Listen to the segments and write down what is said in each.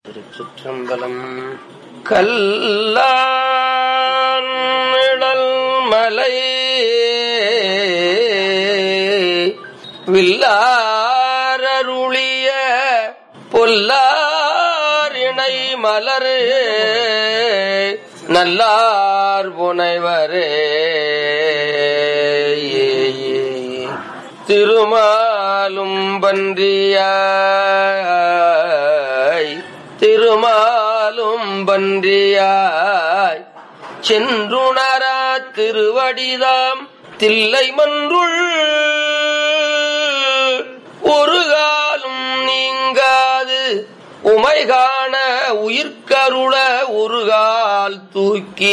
திருச்சிற்றம்பலம் கல்லான் நிழல் மலை வில்லாரருளிய பொல்லார் இணை மலர் நல்லார் புனைவரே திருமாலும் பன்றியாய் திருமாலும் பன்றியாய் சென்றுணரா திருவடிதாம் தில்லை மன்றுள் ஒரு காலும் நீங்காது உமை காண உயிர்கருள ஒரு கால் தூக்கி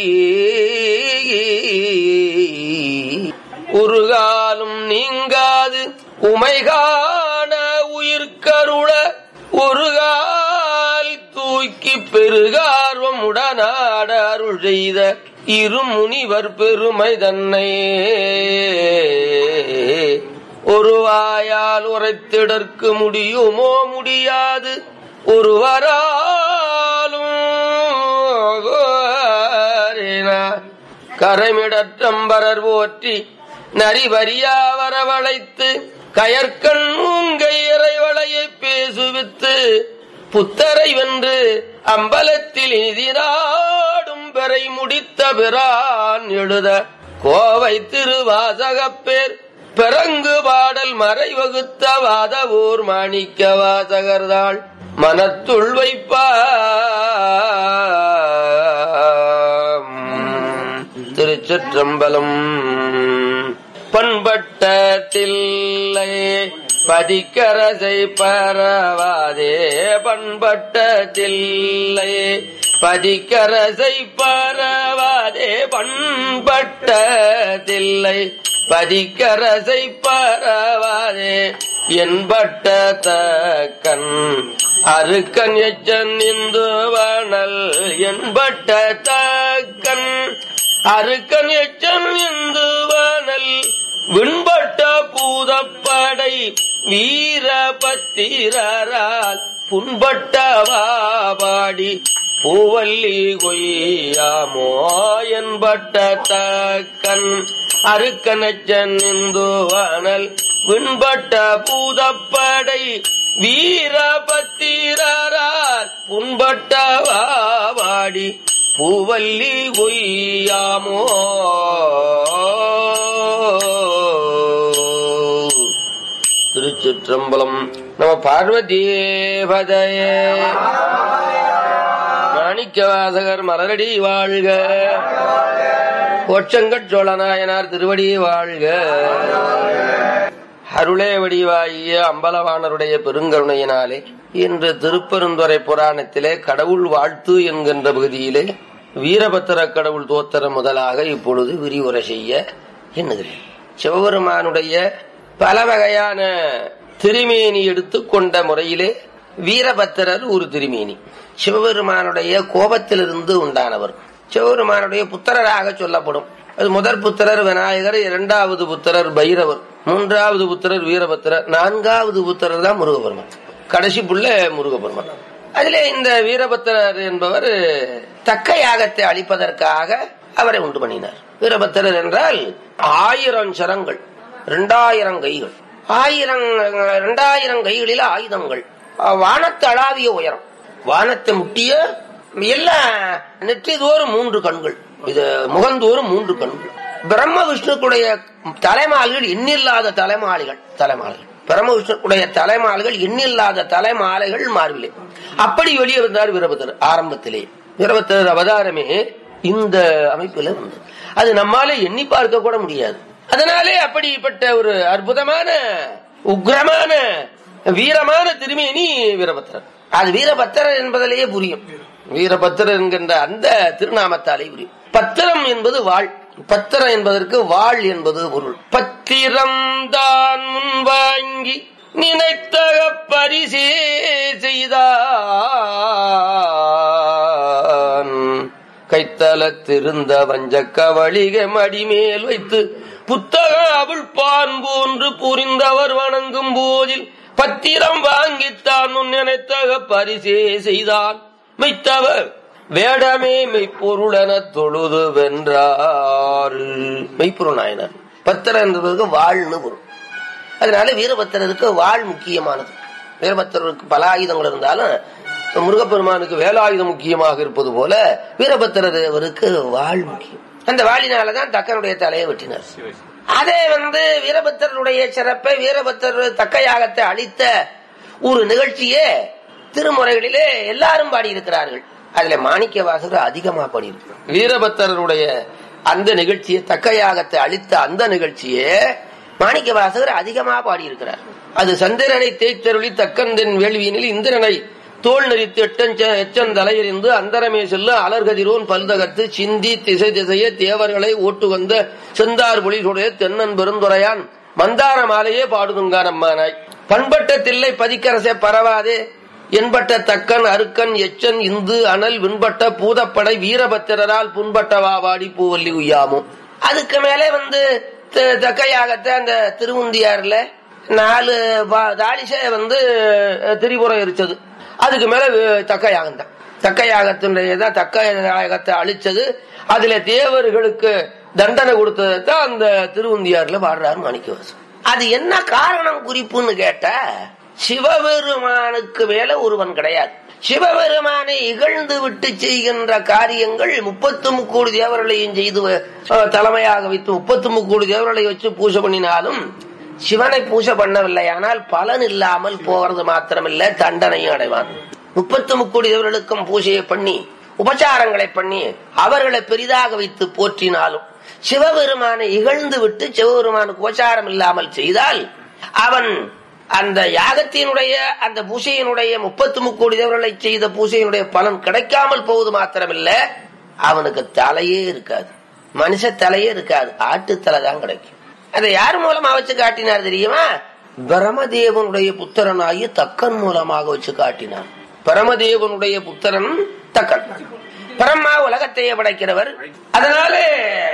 ஒரு காலும் நீங்காது உமை காண உயிர்கருள ஒரு கால் தூக்கி பெருகார்வம் உடனாட அருள் செய்த இரு முனிவர் பெருமை தன்னை ஒரு வாயால் உரைத்திடற்கு முடியுமோ முடியாது ஒருவராலும் கரமிடற்றம்பரர் போற்றி நரிவரியா வரவழைத்து கயற்கண் மூங்கை இறைவளையை பேசுவித்து புத்தரை வென்று அம்பலத்தில் நிதினாடும் பெறை முடித்த பிரான் எழுத கோவை திருவாசகப்பேர் பெரங்கு பாடல் மறை வகுத்த வாதவூர் மாணிக்க வாசகர்தாள் மனத்துள் வைப்பா திருச்சிற்றம்பலம் பண்பட்ட தில்லை பதிக்கரசை பரவாதே பண்பட்ட தில்லை பதிக்கரசை பரவாதே பண்பட்ட தில்லை பதிக்கரசை பரவாதே என்பட்ட தக்கன் அருக்கன் எச்சன் இந்துவனல் என்பட்ட தக்கன் அருக்கன் எச்சன் இந்துவனல் விண்பட்ட பூதப்படை வீரபத்திரால் புண்பட்டவாடி பூவல்லி கொய்யாமோ என்பட்ட தக்கன் அருக்கனச்சன் இந்துவனல் விண்பட்ட பூதப்படை வீரபத்திரால் புண்பட்டவாடி பூவல்லி கொய்யாமோ திருச்சிற்றம்பலம் நம பார்வதீபதய மாணிக்கவாசகர் மலரடி வாழ்க கோச்சங்கட் சோழநாயனார் திருவடி வாழ்க அருளே வடிவாகிய அம்பலவாணருடைய பெருங்கருணையினாலே இன்று திருப்பெருந்துறை புராணத்திலே கடவுள் வாழ்த்து என்கின்ற பகுதியிலே வீரபத்திர கடவுள் தோத்திரம் முதலாக இப்பொழுது விரிவுரை செய்ய எண்ணுகிறேன் சிவபெருமானுடைய பல வகையான திருமேனி எடுத்துக்கொண்ட முறையிலே வீரபத்திரர் ஒரு திருமேனி சிவபெருமானுடைய கோபத்திலிருந்து உண்டானவர் சிவபெருமானுடைய புத்திரராக சொல்லப்படும் அது முதற் புத்திரர் விநாயகர் இரண்டாவது புத்திரர் பைரவர் மூன்றாவது புத்திரர் வீரபத்திரர் நான்காவது புத்திரர் தான் முருகபெருமான் கடைசி புள்ள முருகபெருமான் அதிலே இந்த வீரபத்திரர் என்பவர் தக்க யாகத்தை அளிப்பதற்காக அவரை உண்டு பண்ணினார் வீரபத்திரர் என்றால் ஆயிரம் சரங்கள் இரண்டாயிரம் கைகள் ஆயிரம் இரண்டாயிரம் கைகளில் ஆயுதங்கள் வானத்து அளாவிய உயரம் வானத்தை முட்டிய எல்லாம் நெற்றிதோறும் மூன்று கண்கள் இது முகந்தோறும் மூன்று கண்கள் பிரம்ம விஷ்ணுக்குடைய தலைமாலைகள் எண்ணில்லாத தலைமாலைகள் தலைமாலைகள் பிரம்ம விஷ்ணுக்குடைய தலைமாலைகள் எண்ணில்லாத தலைமாலைகள் மார்பிலே அப்படி வெளியே வந்தார் வீரபத்தர் ஆரம்பத்திலே வீரபத்தர் அவதாரமே இந்த அமைப்பில் வந்தது அது நம்மால எண்ணி பார்க்க கூட முடியாது அதனாலே அப்படிப்பட்ட ஒரு அற்புதமான உக்ரமான வீரமான திருமேனி வீரபத்திரர் அது வீரபத்திரர் என்பதிலேயே புரியும் வீரபத்திரர் என்கின்ற அந்த திருநாமத்தாலே புரியும் பத்திரம் என்பது வாழ் பத்திரம் என்பதற்கு வாழ் என்பது பொருள் பத்திரம் தான் முன் வாங்கி நினைத்தக பரிசே செய்தான் கைத்தலத்திருந்த வஞ்ச கவளிக மடிமேல் வைத்து புத்தக அவிழ்பான் போன்று புரிந்தவர் வணங்கும் போதில் பத்திரம் வாங்கித்தான் உன் நினைத்தக பரிசே செய்தான் மெய்த்தவர் வேடமே மெய்ப்பொருளென தொழுது வென்றார் மெய்ப்பொருள் நாயனர் பத்திரம் என்பதற்கு வாழ்னு பொருள் அதனால வீரபத்திரருக்கு வாழ் முக்கியமானது வீரபத்திரருக்கு பல ஆயுதங்கள் இருந்தாலும் முருகப்பெருமானுக்கு வேலாயுதம் முக்கியமாக இருப்பது போல வீரபத்திர தேவருக்கு வாழ் முக்கியம் அந்த வாளினாலதான் தக்கனுடைய தலையை வெட்டினார் அதே வந்து வீரபத்திரனுடைய சிறப்பை வீரபத்திர தக்க யாகத்தை அளித்த ஒரு நிகழ்ச்சியே திருமுறைகளிலே எல்லாரும் பாடியிருக்கிறார்கள் அதுல மாணிக்க வாசகர் அதிகமா பாடியிருக்கிறார் வீரபத்திரருடைய அந்த நிகழ்ச்சியை தக்க யாகத்தை அளித்த அந்த நிகழ்ச்சியே மாணிக்க வாசகர் அதிகமா பாடியிருக்கிறார் அது சந்திரனை தேய்த்தருளி தக்கந்தன் வேள்வியினில் இந்திரனை தோல் நெறித்து எட்டஞ்ச எச்சந்தலையறிந்து அந்தரமே செல்ல அலர்கதிரோன் பல்தகத்து சிந்தி திசை திசைய தேவர்களை ஓட்டு வந்த செந்தார் பொலிசுடைய தென்னன் பெருந்துரையான் மந்தார மாலையே பாடுதுங்கானம்மானாய் பண்பட்ட தில்லை பதிக்கரசே பரவாதே என்பட்ட தக்கன் அருக்கன் எச்சன் இந்து அனல் விண்பட்ட பூதப்படை வீரபத்திரரால் புண்பட்ட வாவாடி பூவல்லி உய்யாமும் அதுக்கு மேலே வந்து த- தக்கையாகத்த அந்த திருவுந்தியார்ல நாலு பா- தாலிசை வந்து அஹ், திரிபுரம் எரிச்சது அதுக்கு மேல அஹ், தக்கையாகம் தான் தக்கையாகத்தினுடையதான் தக்கையாகத்தை அழிச்சது அதுல தேவர்களுக்கு தண்டனை கொடுத்ததை தான் அந்த திருவுந்தியார்ல பாடுறாரு மாணிக்கவாசன் அது என்ன காரணம் குறிப்புன்னு கேட்டா சிவபெருமானுக்கு மேல ஒருவன் கிடையாது சிவபெருமானை இகழ்ந்து விட்டு செய்கின்ற காரியங்கள் முப்பத்து முக்கோடி தேவர்களையும் செய்து அஹ், தலைமையாக வைத்து முப்பத்து முக்கோடி தேவர்களை வச்சு பூஜை பண்ணினாலும் சிவனை பூஜை பண்ணவில்லை ஆனால் பலன் இல்லாமல் போகிறது மாத்திரமில்ல தண்டனையும் அடைவான் முப்பத்து முக்கோடி தேவர்களுக்கும் பூஜையை பண்ணி உபச்சாரங்களை பண்ணி அவர்களை பெரிதாக வைத்து போற்றினாலும் சிவபெருமானை இகழ்ந்து விட்டு சிவபெருமானுக்கு உபச்சாரம் இல்லாமல் செய்தால் அவன் அந்த யாகத்தினுடைய அந்த பூசையினுடைய முப்பத்து முக்கோடி தேவர்களை செய்த பூசையினுடைய பலன் கிடைக்காமல் போவது மாத்திரமில்ல அவனுக்கு தலையே இருக்காது மனுஷ தலையே இருக்காது ஆட்டு தலை தான் கிடைக்கும் அதை யார் மூலமா வச்சு காட்டினார் தெரியுமா பிரமதேவனுடைய புத்திரனாகி தக்கன் மூலமாக வச்சு காட்டினார் பரமதேவனுடைய புத்திரன் தக்கன் பிரம்மா உலகத்தையே படைக்கிறவர் அதனாலே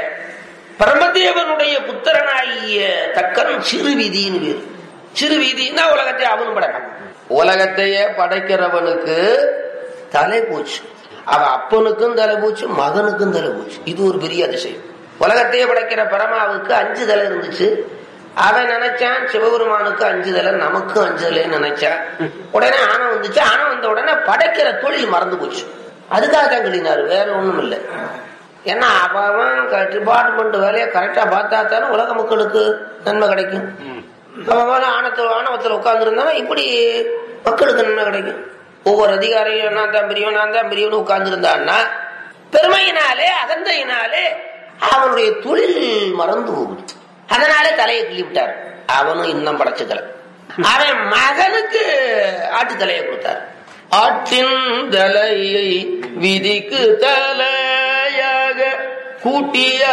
பரமதேவனுடைய புத்திரனாகிய தக்கன் சிறுவிதின்னு பேரு சிறுவீதின்னா உலகத்தை அவனும் படைப்பான் உலகத்தையே படைக்கிறவனுக்கு தலை போச்சு அவன் அப்பனுக்கும் தலை போச்சு மகனுக்கும் தலை போச்சு இது ஒரு பெரிய அதிசயம் உலகத்தையே படைக்கிற பரமாவுக்கு அஞ்சு தலை இருந்துச்சு அவன் நினைச்சான் சிவபெருமானுக்கு அஞ்சு தலை நமக்கும் அஞ்சு தலை நினைச்சான் உடனே ஆணம் வந்துச்சு ஆணம் வந்த உடனே படைக்கிற தொழில் மறந்து போச்சு அதுக்காக தான் கிளினாரு வேற ஒண்ணும் இல்லை ஏன்னா அவன் டிபார்ட்மெண்ட் வேலையை கரெக்டா பார்த்தா தானே உலக மக்களுக்கு நன்மை கிடைக்கும் அவன் மேல ஆணத்துல ஆணவத்துல உட்கார்ந்து இருந்தா இப்படி மக்களுக்கு நன்மை கிடைக்கும் ஒவ்வொரு அதிகாரியும் நான் தான் பெரியவன் நான் தான் பெரியவன் உட்கார்ந்து இருந்தான்னா பெருமையினாலே அகந்தையினாலே அவனுடைய தொழில் மறந்து போகுது அதனாலே தலையை கிள்ளி விட்டார் அவனும் இன்னும் படைச்சுக்கல அவன் மகனுக்கு ஆட்டு தலையை கொடுத்தார் ஆட்டின் தலையை விதிக்கு தலையாக கூட்டிய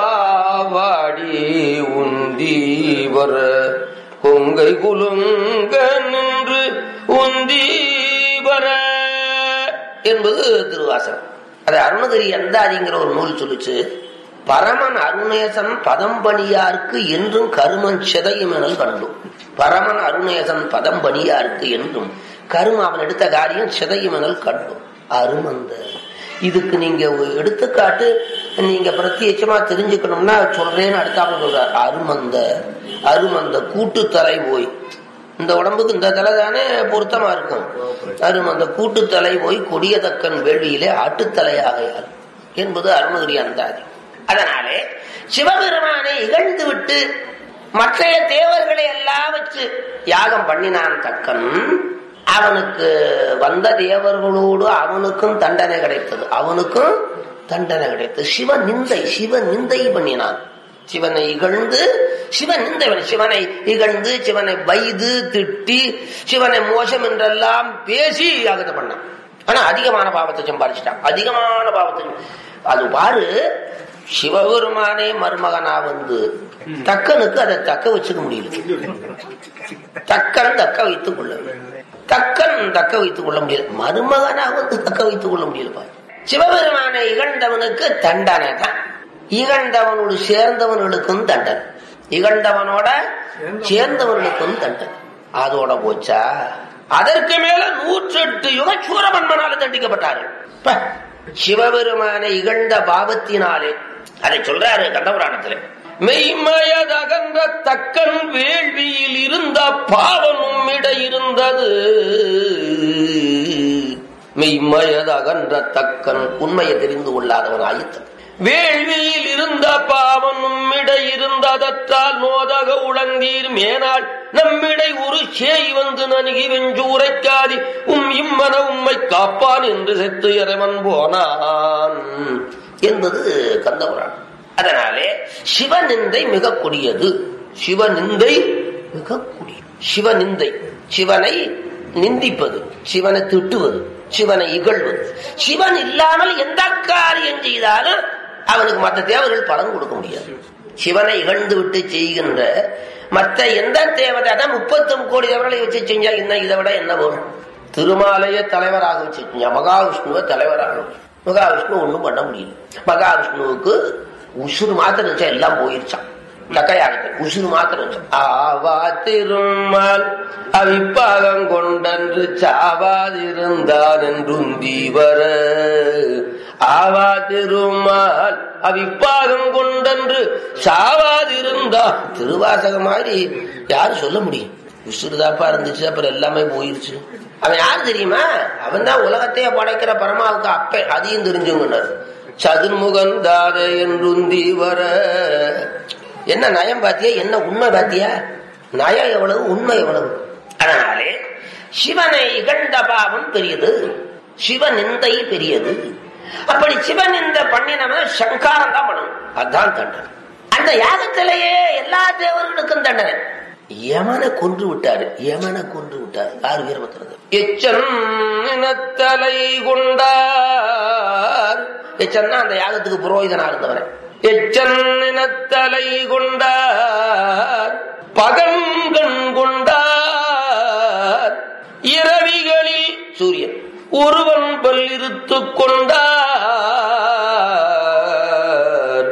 வாடி உந்தி வர கொங்கை குலுங்க நின்று உந்தி வர என்பது திருவாசகம் அது அருணகிரி அந்தாதிங்கிற ஒரு நூல் சொல்லுச்சு பரமன் அருணேசன் பதம்பணியார்க்கு என்றும் கருமன் சிதையும் எனல் கண்டும் பரமன் அருணேசன் பதம்பணியார்க்கு என்றும் கரும அவன் எடுத்த காரியம் சிதையும் எனல் கண்டும் அருமந்த இதுக்கு நீங்க ஒரு எடுத்துக்காட்டு நீங்க பிரத்யட்சமா தெரிஞ்சுக்கணும்னா சொல்றேன்னு அடுத்தாப்புல சொல்றார் அருமந்த அருமந்த கூட்டு தலை போய் இந்த உடம்புக்கு இந்த தலை தானே பொருத்தமா இருக்கும் அருமந்த கூட்டு தலை போய் கொடியதக்கன் வேள்வியிலே ஆட்டுத்தலையாகையார் என்பது அருணகிரி அந்தாதி அதனாலே சிவபெருமானை இகழ்ந்து விட்டு மற்றைய தேவர்களை எல்லாம் வச்சு யாகம் பண்ணினான் தக்கன் அவனுக்கு வந்த தேவர்களோடு அவனுக்கும் தண்டனை கிடைத்தது அவனுக்கும் தண்டனை கிடைத்தது சிவ நிந்தை சிவ நிந்தை பண்ணினான் சிவனை இகழ்ந்து சிவன் நிந்தவன் சிவனை இகழ்ந்து சிவனை வைது திட்டி சிவனை மோசம் என்றெல்லாம் பேசி யாகத்தை பண்ணான் ஆனா அதிகமான பாவத்தை சம்பாதிச்சிட்டான் அதிகமான பாவத்தை அது பாரு சிவபெருமானே மருமகனா வந்து தக்கனுக்கு அதை தக்க வச்சுக்க முடியல தக்கன் தக்க வைத்துக் கொள்ள தக்கன் தக்க வைத்துக் கொள்ள முடியல மருமகனா வந்து தக்க வைத்துக் கொள்ள முடியல சிவபெருமானை இகழ்ந்தவனுக்கு தண்டனை தான் இகழ்ந்தவனோடு சேர்ந்தவர்களுக்கும் தண்டனை இகழ்ந்தவனோட சேர்ந்தவர்களுக்கும் தண்டனை அதோட போச்சா அதற்கு மேல நூற்றெட்டு யுக சூரமன்மனால தண்டிக்கப்பட்டார்கள் ப, சிவபெருமானை இகழ்ந்த பாவத்தினாலே அதை சொல்றாரு கண்டபுராணத்துல மெய்மயதகன்ற தக்கன் வேள்வியில் இருந்த பாவனும் இட இருந்தது மெய்மயதகன்ற தக்கன் உண்மையை தெரிந்து கொள்ளாதவன் ஆயித்தன் வேள்வியில் இருந்த பாவனும் இடை இருந்ததற்றால் நோதக உழந்தீர் மேனாள் நம்மிடை ஒரு சேய் வந்து நணுகி வெஞ்சு உரைக்காதி உம் இம்மன உம்மை காப்பான் என்று செத்து இறைவன் போனான் என்பது கந்தபுராணம் அதனாலே சிவநிந்தை மிக கொடியது சிவநிந்தை மிக கொடியது சிவநிந்தை சிவனை நிந்திப்பது சிவனை திட்டுவது சிவனை இகழ்வது சிவன் இல்லாமல் எந்த காரியம் செய்தாலும் அவனுக்கு மற்ற தேவர்கள் பலன் கொடுக்க முடியாது சிவனை இகழ்ந்து விட்டு செய்கின்ற மற்ற எந்த தேவதை அதான் முப்பத்தி கோடி தேவர்களை வச்சு செஞ்சா என்ன இதை விட என்ன வரும் திருமாலைய தலைவராக வச்சு செஞ்சா மகாவிஷ்ணுவை தலைவராக வச்சு. மகாவிஷ்ணு ஒண்ணும் பண்ண முடியல மகாவிஷ்ணுவுக்கு உசுறு மாத்திரம் இருந்துச்சா எல்லாம் போயிருச்சான் தக்கையாக உசுறு மாத்திரம் இருந்துச்சு. ஆவா திருமால் அவிப்பாகம் கொண்டன்று சாவாதிருந்தான் என்றும் தீவர ஆவா திருமால் அவிப்பாகம் கொண்டன்று சாவாதிருந்தான் திருவாசகம் மாதிரி யாரு சொல்ல முடியும் உசுறுதாப்பா இருந்துச்சு அப்புறம் எல்லாமே போயிருச்சு அவன் யாரு தெரியுமா அவன் தான் உலகத்தையே படைக்கிற பரமாவுக்கு அப்ப அதையும் தெரிஞ்சுங்கன்னாரு சதுர்முகன் தாத என்றுந்தி வர என்ன நயம் பாத்தியா என்ன உண்மை பாத்தியா நயம் எவ்வளவு உண்மை எவ்வளவு அதனாலே சிவனை இகழ்ந்த பாவம் பெரியது சிவநிந்தை பெரியது அப்படி சிவநிந்த பண்ணினவன் சங்காரம் தான் பண்ணணும் அதான் தண்டனை அந்த யாகத்திலேயே எல்லா தேவர்களுக்கும் தண்டனை யமனை கொன்று விட்டாரு யமனை கொன்று விட்டாரு யாரு வீரபத்திரது எச்சன் இனத்தலை கொண்டார் எச்சன்னா அந்த யாகத்துக்கு புரோகிதனா இருந்தவரை எச்சன் இனத்தலை கொண்டார் பகங்கண் கொண்டார் இரவிகளில் சூரியன் ஒருவன் பல்லிருத்து கொண்டார்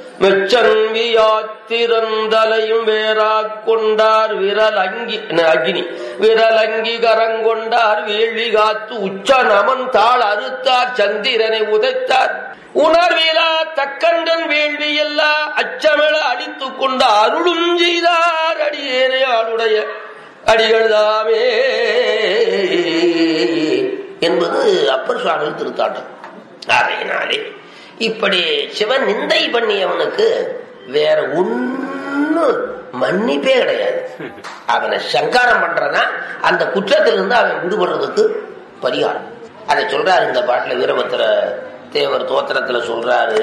மெச்சன்வியாத்திரந்தலையும் வேறா கொண்டார் விரல் அங்கி அக்னி விரல் அங்கி கரங்கொண்டார் வேள்வி காத்து உச்ச நமன் தாள் அறுத்தார் சந்திரனை உதைத்தார் உணர்விலா தக்கண்டன் வேள்வி எல்லா அச்சமிழ அடித்துக் கொண்ட அருளும் செய்தார் அடியேனே ஆளுடைய அடிகள் தாமே என்பது அப்பர் சுவாமி திருத்தாட்டம் ஆகையினாலே இப்படி சிவன் நிந்தை பண்ணியவனுக்கு வேற ஒண்ணு மன்னிப்பே கிடையாது அவனை சங்காரம் பண்றதா அந்த குற்றத்திலிருந்து அவன் விடுபடுறதுக்கு பரிகாரம் அதை சொல்றாரு இந்த பாட்டுல வீரபத்திர தேவர் தோத்திரத்துல சொல்றாரு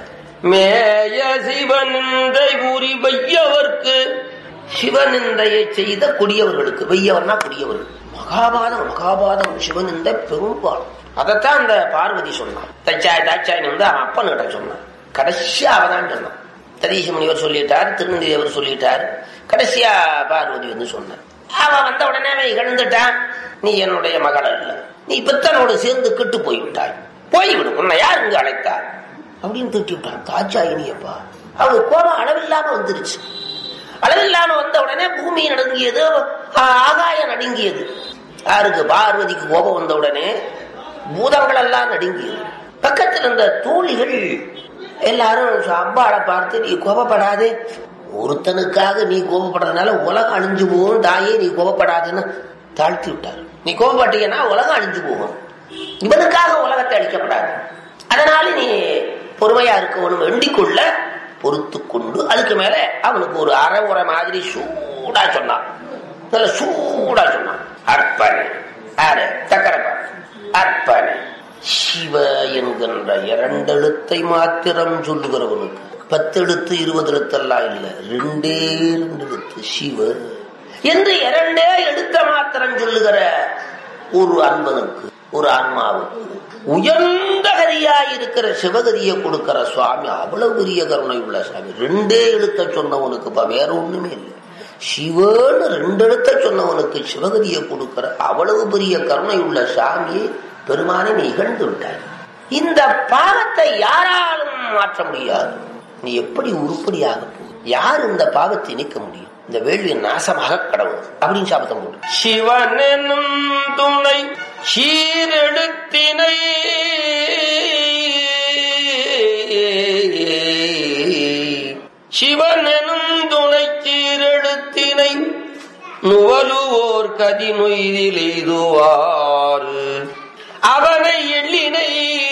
மேய சிவநிந்தை கூறி வையவர்க்கு சிவநிந்தையை செய்த கொடியவர்களுக்கு வெய்யவர்னா கொடியவர்கள் மகாபாதம் மகாபாதம் சிவநிந்த பெரும்பாலும் அதைத்தான் அந்த பார்வதி சொன்னான் தச்சாய் தாச்சாயின் வந்து அவன் அப்பன்கிட்ட சொன்னான் கடைசியா அவதான் சொன்னான் ததீச முனிவர் சொல்லிட்டார் திருநந்தி தேவர் சொல்லிட்டார் கடைசியா பார்வதி வந்து சொன்னான் அவன் வந்த உடனே அவன் இழந்துட்டான் நீ என்னுடைய மகள் அல்ல நீ பித்தனோடு சேர்ந்து கெட்டு போய்விட்டாய் போய்விடும் உன்னை யார் இங்கு அழைத்தார் அப்படின்னு திட்டி விட்டான் தாச்சாயினியப்பா அவனுக்கு கோபம் அளவில்லாம வந்துருச்சு அளவில்லாம வந்த உடனே பூமி நடுங்கியது ஆ- ஆகாயம் நடுங்கியது யாருக்கு பார்வதிக்கு கோபம் வந்த உடனே பூதங்கள் எல்லாம் நடுங்கியது பக்கத்தில் இருந்த தூளிகள் எல்லாரும் அம்பாளை பார்த்து நீ கோபப்படாதே ஒருத்தனுக்காக நீ கோபப்படுறதுனால உலகம் அழிஞ்சு போகும் தாயே நீ கோபப்படாதுன்னு தாழ்த்தி விட்டார் நீ கோபப்பட்டீங்கன்னா உலகம் அழிஞ்சு போகும் இவனுக்காக உலகத்தை அழிக்கப்படாது அதனால நீ பொறுமையா இருக்கணும் வேண்டிக்கொள்ள பொறுத்து கொண்டு அதுக்கு மேல அவனுக்கு ஒரு அரை உரை மாதிரி சூடா சொன்னான் நல்ல சூடா சொன்னான் அர்ப்பணை யாரு சக்கரப்பா அர்ப்பணை சிவ என்கின்ற இரண்டெழுத்தை மாத்திரம் சொல்லுகிறவனுக்கு பத்தெழுத்து இருபது எழுத்தெல்லாம் இல்ல ரெண்டே ரெண்டு எழுத்து சிவ என்று இரண்டே எழுத்த மாத்திரம் சொல்லுகிற ஒரு அன்பனுக்கு ஒரு ஆன்மாவுக்கு உயர்ந்த கதியாய் இருக்கிற சிவகதியை கொடுக்கிற சுவாமி அவ்வளவு பெரிய கருணை உள்ள சுவாமி ரெண்டே எழுத்த சொன்னவனுக்கு இப்ப வேற ஒண்ணுமே இல்லை சிவன்னு ரெண்டு எழுத்த சொன்னவனுக்கு சிவகதியை கொடுக்கிற அவ்வளவு பெரிய கருணை உள்ள சாமி பெருமானை நீ இகழ்ந்து விட்டாய் இந்த பாவத்தை யாராலும் மாற்ற முடியாது நீ எப்படி உருப்படியாக போ யார் இந்த பாவத்தை நீக்க முடியும் இந்த வேள்வி நாசமாக கடவுள் அப்படின்னு சாபத்தம் போடு சிவனும் துணை சீரெழுத்தினை சிவனும் துணை சீரெழுத்தினை நுவலுவோர் கதி நொய்திலெய்துவாறு அவனை எள்ளினை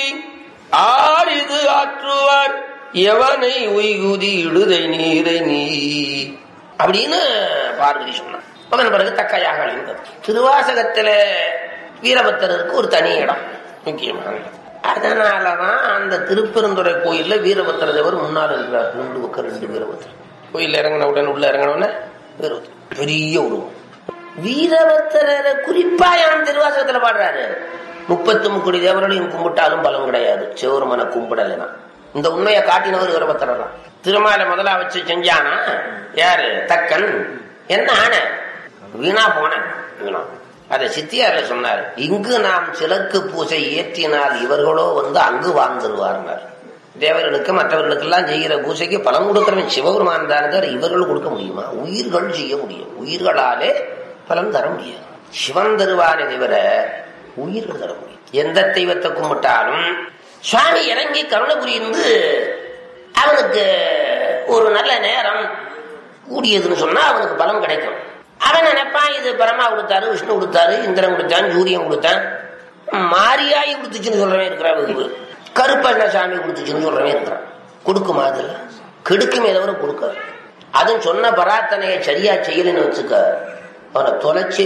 ஆரிது ஆற்றுவார் எவனை உய்குதி இடுதை நீரை நீ அப்படின்னு பார்வதி சொன்னான் அதன் பிறகு தக்கையாக அழிந்தது திருவாசகத்துல வீரபத்திரருக்கு ஒரு தனி இடம் முக்கியமான இடம் அதனாலதான் அந்த திருப்பெருந்துறை கோயில்ல வீரபத்திர தேவர் முன்னால் இருக்கிறார் ரெண்டு பக்கம் ரெண்டு வீரபத்திரம் கோயில் இறங்கின உடனே உள்ள இறங்கின உடனே வீரபத்திரம் பெரிய உருவம் வீரபத்திரரை குறிப்பா யான் திருவாசகத்துல பாடுறாரு முப்பத்து முக்கோடி தேவர்களையும் கும்பிட்டாலும் பலம் கிடையாது சிவருமனை கும்பிடலைனா இந்த உண்மையை காட்டினவர் வீரபத்திரர் தான் திருமாலை முதலா வச்சு செஞ்சானா யாரு தக்கன் என்ன ஆன வீணா போன வீணா அதை சித்தியார்ல சொன்னார் இங்கு நாம் சிலக்கு பூசை ஏற்றினால் இவர்களோ வந்து அங்கு வாழ்ந்துருவார்னார் தேவர்களுக்கு மற்றவர்களுக்கு எல்லாம் செய்கிற பூசைக்கு பலம் கொடுக்கிறவன் சிவபெருமான் தான் இவர்கள் கொடுக்க முடியுமா உயிர்கள் செய்ய முடியும் உயிர்களாலே பலன் தர முடியாது சிவன் தருவானே தவிர உயிர்கள் தர முடியும் எந்த தெய்வத்தை கும்பிட்டாலும் சுவாமி இறங்கி கருணை புரிந்து அவனுக்கு ஒரு நல்ல நேரம் கூடியதுன்னு சொன்னா அவனுக்கு பலம் கிடைக்கும் அவன் நினைப்பான் இது பரமா கொடுத்தாரு விஷ்ணு கொடுத்தாரு இந்திரன் கொடுத்தான் சூரியன் கொடுத்தான் மாரியாயி கொடுத்துச்சுன்னு சொல்றவன் இருக்கிறான் கருப்பண்ண சாமி கொடுத்துச்சுன்னு சொல்றவன் இருக்கிறான் கொடுக்குமா அதுல கெடுக்குமே தவிர கொடுக்க அதுவும் சொன்ன பராத்தனையை சரியா செய்யலன்னு வச்சுக்க அவனை தொலைச்சே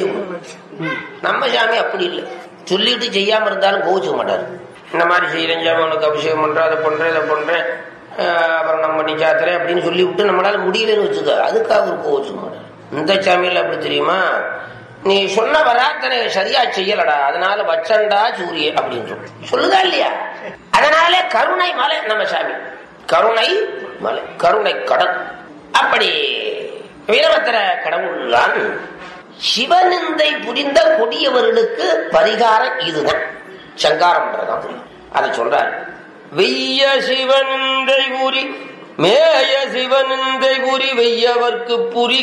நம்ம சாமி அப்படி இல்லை சொல்லிட்டு செய்யாம இருந்தாலும் கோவிச்சுக்க மாட்டாரு இந்த மாதிரி செய்யறேன் சாமி உனக்கு அபிஷேகம் பண்றேன் அதை பண்றேன் இதை பண்றேன் அப்புறம் நம்ம பண்ணி சாத்துறேன் அப்படின்னு சொல்லி விட்டு நம்மளால முடியலன்னு வச்சுக்க அதுக்காக ஒரு கோவிச்சுக்க மாட்டாரு இந்த சாமியில் அப்படி தெரியுமா நீ சொன்ன வராத்தனை சரியா செய்யலடா அதனால வச்சண்டா சூரிய அப்படின்னு சொல்லு சொல்லுதா இல்லையா அதனாலே கருணை மலை நம்ம சாமி கருணை மலை கருணை கடல் அப்படி வீரபத்திர கடவுள் தான் சிவநிந்தை புரிந்த கொடியவர்களுக்கு பரிகாரம் இதுதான் சங்காரம் பண்றதான் புரியும் அதை சொல்றாரு வெய்ய சிவனிந்தை புரி மேய சிவனிந்தை புரி வெய்யவர்க்கு புரி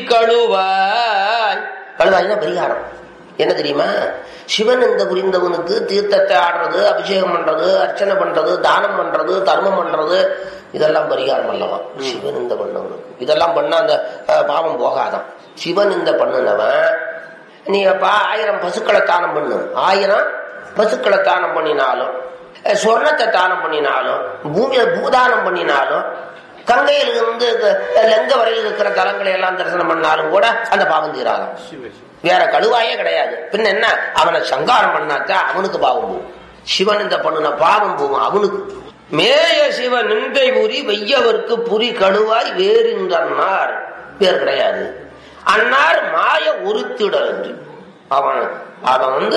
கழுவாய் கழுவாய்னா பரிகாரம் என்ன தெரியுமா சிவன் இந்த புரிந்தவனுக்கு தீர்த்தத்தை ஆடுறது அபிஷேகம் பண்றது அர்ச்சனை பண்றது தானம் பண்றது தர்மம் பண்றது இதெல்லாம் பரிகாரம் பண்ணலாம் சிவன் இந்த பண்ணவனுக்கு இதெல்லாம் பண்ண அந்த பாவம் போகாதான் சிவன் இந்த பண்ணுனவன் நீ அப்பா ஆயிரம் பசுக்களை தானம் பண்ணு ஆயிரம் பசுக்களை தானம் பண்ணினாலும் சொர்ணத்தை தானம் பண்ணினாலும் பூமியை பூதானம் பண்ணினாலும் கங்கையில் இருந்து லெங்க வரையில் இருக்கிற தலங்களை எல்லாம் தரிசனம் பண்ணாலும் கூட அந்த பாவம் தீராதான் வேற கழுவாயே கிடையாது பின்ன என்ன அவனை சங்காரம் பண்ணாத்தான் அவனுக்கு பாவம் போகும் சிவன் இந்த பண்ணுன பாவம் போகும் அவனுக்கு மேய சிவ நிந்தை புரி வெய்யவர்க்கு புரி கழுவாய் வேறுங்கன்னார் பேர் கிடையாது அன்னார் மாய உறுத்திடல் என்று அவன் அவன் வந்து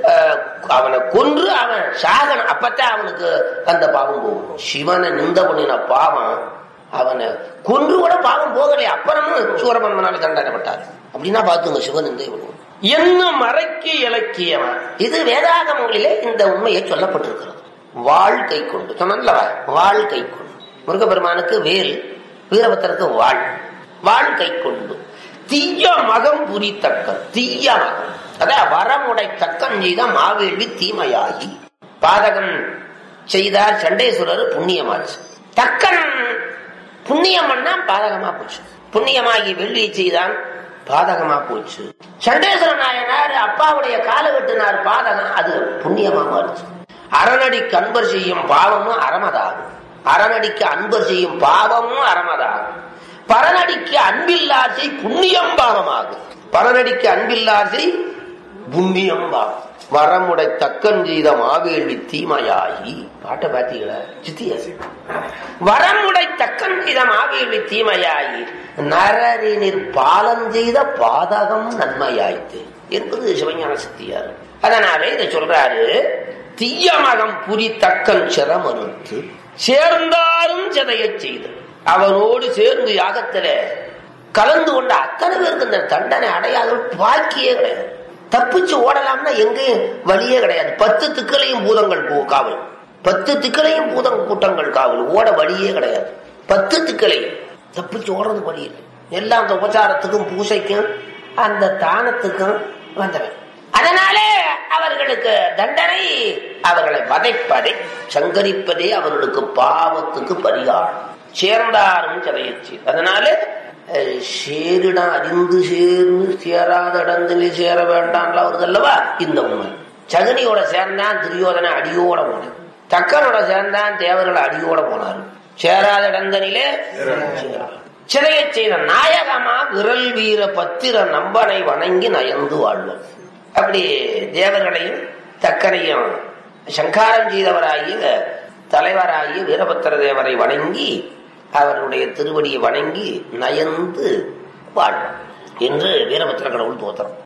அவனை கொன்று அவன் சாகன அப்பத்தான் அவனுக்கு அந்த பாவம் போகும் சிவனை நிந்த பண்ணின பாவம் அவனை கொன்று கூட பாவம் போகலையே அப்புறமும் சூரபன்மனால தண்டனைப்பட்டார் அப்படின்னா பாத்துங்க சிவன் நிந்தை பண்ணுவோம் என்னும் மறைக்கு இலக்கியமா இது வேதாகமங்களிலே இந்த உண்மையை சொல்லப்பட்டிருக்கிறது வாழ்க்கை கொண்டு சொன்னல வாழ்க்கை கொண்டு முருகப்பெருமானுக்கு வேல் வீரபத்திரருக்கு வாழ் வாழ்க்கை கொண்டு தீய மகம் புரித்தக்கன் தீய மகம் அதான் வரமுடை தக்கன் செய்த மாவேள்வி தீமையாகி பாதகம் செய்தார் சண்டேஸ்வரர் புண்ணியமாச்சு தக்கன் புண்ணியம் பண்ணா பாதகமா போச்சு புண்ணியமாகி வெள்ளியை செய்தான் பாதகமா போச்சு சண்டேஸ்வர நாயனார் அப்பாவுடைய கால வெட்டினார் பாதகம் அது புண்ணியமா மாறுச்சு அரணடிக்கு அன்பர் செய்யும் பாவமும் அறமதாகும் அரணடிக்கு அன்பர் செய்யும் பாவமும் அறமதாகும் பரநடிக்கு அன்பில்லாசை புண்ணியம் பாவமாகும் பரநடிக்கு அன்பில்லாசை புண்ணியம் பாவம் வரமுடை தக்கன் செய்த மாவேள்வி தீமையாகி பாட்டை பார்த்தீங்களா சித்திய வரமுடை தக்கன் செய்த மாவேள்வி தீமையாகி நரரினிற் பாலம் செய்த பாதகம் நன்மையாயிற்று என்பது சிவஞான சித்தியார் அதனால இதை சொல்றாரு தீயமகம் புரி தக்கன் சிரமறுத்து சேர்ந்தாரும் சிதைய செய்து அவனோடு சேர்ந்து யாகத்தில கலந்து கொண்ட அத்தனை பேருக்கு இந்த தண்டனை அடையாத பாக்கியே கிடையாது தப்பிச்சு ஓடலாம்னா எங்கேயும் வழியே கிடையாது பத்து திக்களையும் பூதங்கள் காவல் பத்து திக்களையும் பூதம் கூட்டங்கள் காவல் ஓட வழியே கிடையாது பத்து திக்களையும் தப்பிச்சு ஓடுறது வழி இல்லை எல்லாம் அந்த உபச்சாரத்துக்கும் பூசைக்கும் அந்த தானத்துக்கும் வந்தவன் அதனாலே அவர்களுக்கு தண்டனை அவர்களை வதைப்பதை சங்கரிப்பதே அவர்களுக்கு பாவத்துக்கு பரிகாரம் சேர்ந்தாரும் சிறையச்சு அதனால அஹ், சேரிடம் அறிந்து சேர்ந்து சேராத இடங்களில் சேர வேண்டாம்ல வருது அல்லவா இந்த உண்மை சகுனியோட சேர்ந்தான் துரியோதன அடியோட போனான் தக்கனோட சேர்ந்தான் தேவர்கள் அடியோட போனார் சேராத இடங்களிலே சிறையை செய்த நாயகமா விரல் வீர பத்திர நம்பனை வணங்கி நயந்து வாழ்வோம் அப்படி தேவர்களையும் தக்கனையும் சங்காரம் செய்தவராகிய தலைவராகிய வீரபத்திர தேவரை வணங்கி அவருடைய திருவடியை வணங்கி நயந்து வாழ்வோம் என்று வீரபத்திர கடவுள் தோத்திரம்